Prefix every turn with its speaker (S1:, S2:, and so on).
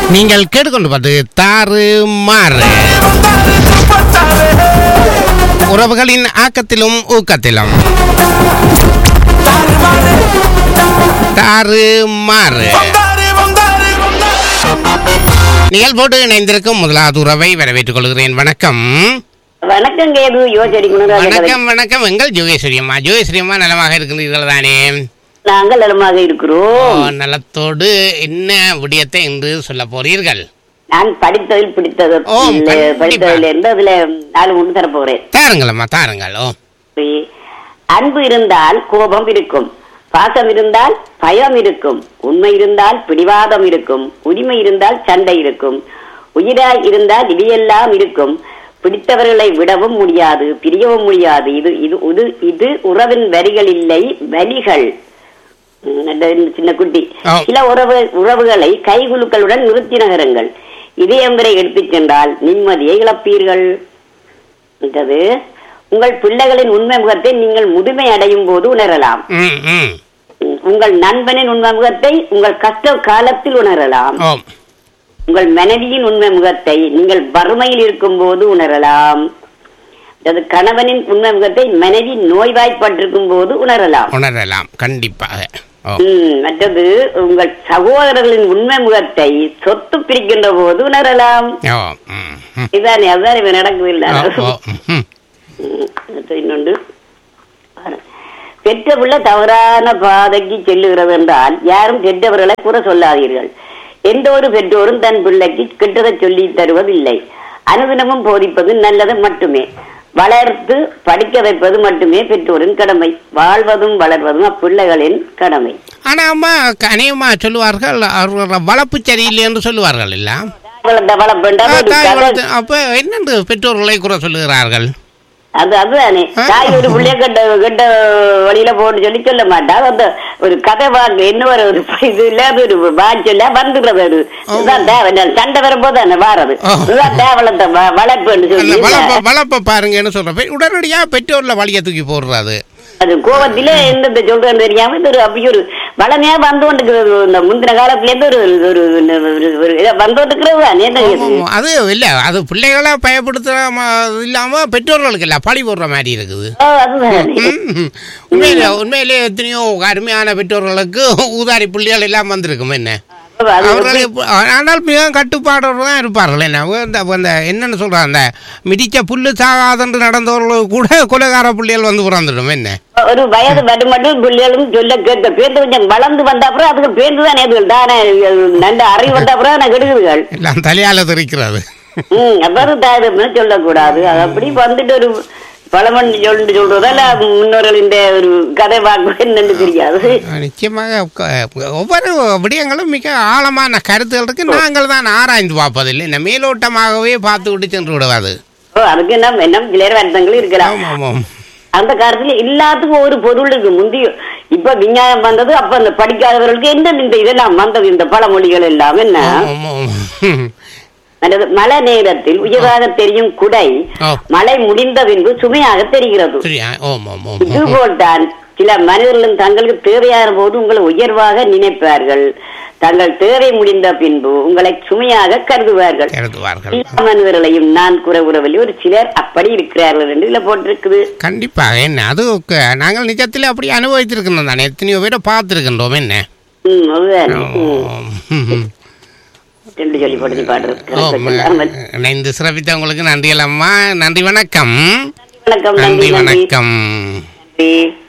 S1: நீங்கள் கேட்டுக்கொண்டு தாறு மாறு உறவுகளின் ஆக்கத்திலும் ஊக்கத்திலும் தாறு மாறு நிகழ்வோடு இணைந்திருக்கும் முதலாவது உறவை வரவேற்றுக் கொள்கிறேன் வணக்கம்
S2: வணக்கம் கேது யோசரி குணராஜ
S1: வணக்கம் வணக்கம் எங்கள் ஜோகேஸ்வரி அம்மா ஜோகேஸ்வரி அம்மா நலமாக இருக்கிறீர்கள் தானே
S2: நாங்கள் நலமாக
S1: ஓ,
S2: இருக்கிறோம்
S1: நலத்தோடு என்ன விடயத்தை இன்று சொல்ல போறீர்கள்
S2: நான் படித்ததில் பிடித்தது
S1: ஓ,
S2: இல்ல,
S1: கண்டிப்பா.
S2: படித்ததில் இருந்து அதுல நாலு மூணு தர போறேன்
S1: தாருங்கள் அம்மா தாருங்கள் ஓ
S2: அன்பு இருந்தால் கோபம் இருக்கும் பாசம் இருந்தால் பயம் இருக்கும் உண்மை இருந்தால் பிடிவாதம் இருக்கும் உரிமை இருந்தால் சண்டை இருக்கும் உயிராய் இருந்தால் இவையெல்லாம் இருக்கும் பிடித்தவர்களை விடவும் முடியாது பிரியவும் முடியாது இது இது இது இது உறவின் வரிகள் இல்லை வலிகள் ம், இந்த சின்ன குட்டி
S1: ஆ.
S2: சில உறவு உறவுகளை கைகுலுக்களுடன் நிறுத்தி நகருங்கள் இதயம் வரை எடுத்துச் சென்றால் நிம்மதியை இழப்பீர்கள் என்றது உங்கள் பிள்ளைகளின் உண்மை முகத்தை நீங்கள் முதுமை அடையும் போது உணரலாம்
S1: ம் ம்
S2: உம், உங்கள் நண்பனின் உண்மை முகத்தை உங்கள் கஷ்ட காலத்தில் உணரலாம்
S1: ஓ
S2: உங்கள் மனைவியின் உண்மை முகத்தை நீங்கள் வறுமையில் இருக்கும் போது உணரலாம் அது கணவனின் உண்மை முகத்தை மனைவி நோய்வாய்ப்பட்டிருக்கும் போது உணரலாம்
S1: உணரலாம் கண்டிப்பாக ஓ
S2: உம், மற்றது உங்கள் சகோதரர்களின் உண்மை முகத்தை சொத்து பிரிக்கின்ற போது உணரலாம்
S1: ஓ ம் ம்.
S2: இதானே அதான் இவன் நடக்குது இல்ல
S1: ஓ, ஓ ம்
S2: உம், அடுத்து இன்னொன்று பெற்ற பிள்ளை தவறான பாதைக்கு செல்லுகிறது என்றால் யாரும் பெற்றவர்களை கூற சொல்லாதீர்கள் எந்த ஒரு பெற்றோரும் தன் பிள்ளைக்கு கெட்டதை சொல்லி தருவதில்லை அனுதினமும் போதிப்பது நல்லது மட்டுமே வளர்த்து படிக்க வைப்பது மட்டுமே பெற்றோரின் கடமை வாழ்வதும் வளர்வதும் அப்பிள்ளைகளின் கடமை
S1: ஆனா அம்மா அநேகமா சொல்லுவார்கள் அவர்கள் வளர்ப்பு சரியில்லை என்று சொல்லுவார்கள் இல்ல
S2: வளர்ந்த வளர்ப்புண்டா
S1: ஆ,
S2: ஒரு
S1: தாய்
S2: கதை
S1: வளர்த்து- அப்ப என்னென்று பெற்றோர்களை குறை சொல்லுகிறார்கள்
S2: அது அதுதானே
S1: ஆ.
S2: தாய் ஒரு புள்ளைய கெட்ட கெட்ட வழியில போட்டு சொல்லி சொல்ல மாட்டா அந்த ஒரு கதை வாங்க என்ன ஒரு ஒரு இது இல்ல அது ஒரு வாட்சல்ல வந்துடுறது அது இதுதான் தேவை இந்த சண்டை வரும்போது தானே வாரது
S1: ஓ.
S2: இதுதான் தேவலத்தை வளர்ப்புன்னு
S1: அந்த
S2: சொல்லி
S1: வளர்ப்ப வளர்ப்ப பாருங்கன்னு சொல்றேன் உடனடியா பெற்றோர்ல வழியை தூக்கி போடுறாது
S2: அது கோபத்திலே எந்த சொல்றேன்னு தெரியாம இது ஒரு அப்படி ஒரு வளமையா வந்து கொண்டிருக்கிறது இந்த முந்தின காலத்துல இருந்து ஒரு ஒரு ஒரு- ஒரு இதை வந்து கொண்டிருக்கிறது தானே என்ன இது?
S1: ஆமா, அது இல்ல அது பிள்ளைகளை பயப்படுத்துற ம- இல்லாம பெற்றோர்களுக்கு இல்ல பழி போடுற மாதிரி இருக்குது
S2: ஓ, அதுதானே
S1: ம். உண்மையிலே உண்மையிலே எத்தனையோ அருமையான பெற்றோர்களுக்கு ஊதாரி புள்ளிகள் எல்லாம் வந்திருக்கும் என்ன
S2: அது
S1: அவர்கள் எப்ப- ஆனால் மிக கட்டுப்பாடோடு தான் இருப்பார்கள் என்ன இந்த அந்த என்னன்னு சொல்றாங்க அந்த மிதிச்ச புல்லு சாகாதென்று நடந்தவர்கள் கூட கொலைகார புள்ளிகள் வந்து பிறந்துடும் என்ன
S2: ஒரு வயது வரும் மட்டும் பிள்ளைகளும் சொல்ல கேட்க பேருந்து கொஞ்சம் வளர்ந்து வந்த அப்புறம் அதுக்கு பேருந்து தானே அதுகள் தானே நல்ல அறிவு வந்த அப்புறம் நான் கெடுக்குதுகள்
S1: எல்லாம் தலையால தெரிக்கிறது
S2: ம் அப்புறம் தாதுன்னு சொல்லக்கூடாது அது அப்படி வந்துட்டு ஒரு பழமன் சொல்லு சொல்றதால முன்னோர்களின் ஒரு கதை பார்க்க என்னன்னு தெரியாது
S1: நிச்சயமாக க- ஒவ்வொரு விடயங்களும் மிக ஆழமான கருத்துகள் இருக்கு நாங்கள் தான் ஆராய்ந்து பார்ப்பதில்லை என்ன மேலோட்டமாகவே பார்த்து விட்டு சென்று விடுவாது
S2: ஓ அதுக்கு நம்ம என்ன சிலர் வருத்தங்கள் இருக்கலாம்
S1: ஆமாம் ஆமாம்
S2: அந்த காலத்துல எல்லாத்துக்கும் ஒரு பொருள் இருக்கு முந்தி இப்ப விஞ்ஞானம் வந்தது அப்ப அந்த படிக்காதவர்களுக்கு என்ன இந்த இதெல்லாம் வந்தது இந்த பழமொழிகள் எல்லாம் என்ன
S1: ஆமாம் ஆமாம்
S2: அல்லது மழை நேரத்தில் உயராக தெரியும் குடை
S1: ஓ.
S2: மழை முடிந்த பின்பு சுமையாக தெரிகிறது
S1: சரியா ஓம் ஓம் ஓம் ஓம்.
S2: இதுபோல்தான் சில மனிதர்களும் தங்களுக்கு தேவையான போது உங்களை உயர்வாக நினைப்பார்கள் தங்கள் தேவை முடிந்த பின்பு உங்களை சுமையாக கருதுவார்கள்
S1: கருதுவார்கள்
S2: எல்லா மனிதர்களையும் நான் கூற உறவில் ஒரு சிலர் அப்படி இருக்கிறார்கள் என்று இதுல போட்டிருக்குது
S1: கண்டிப்பாக என்ன அது க- நாங்கள் நிஜத்தில் அப்படி அனுபவித்திருக்கின்றோம் தானே எத்தனையோ பேரை பார்த்துருக்கின்றோம் என்ன
S2: ம், அதுதான் ம்.
S1: ஓம்.
S2: ரெண்டு சொல்லி போட்டு பாடுறது
S1: ஓம். இணைந்து சிறப்பித்த உங்களுக்கு நன்றி அம்மா நன்றி வணக்கம்
S2: வணக்கம்
S1: நன்றி
S2: நன்றி நன்றி
S1: வணக்கம்
S2: நன்றி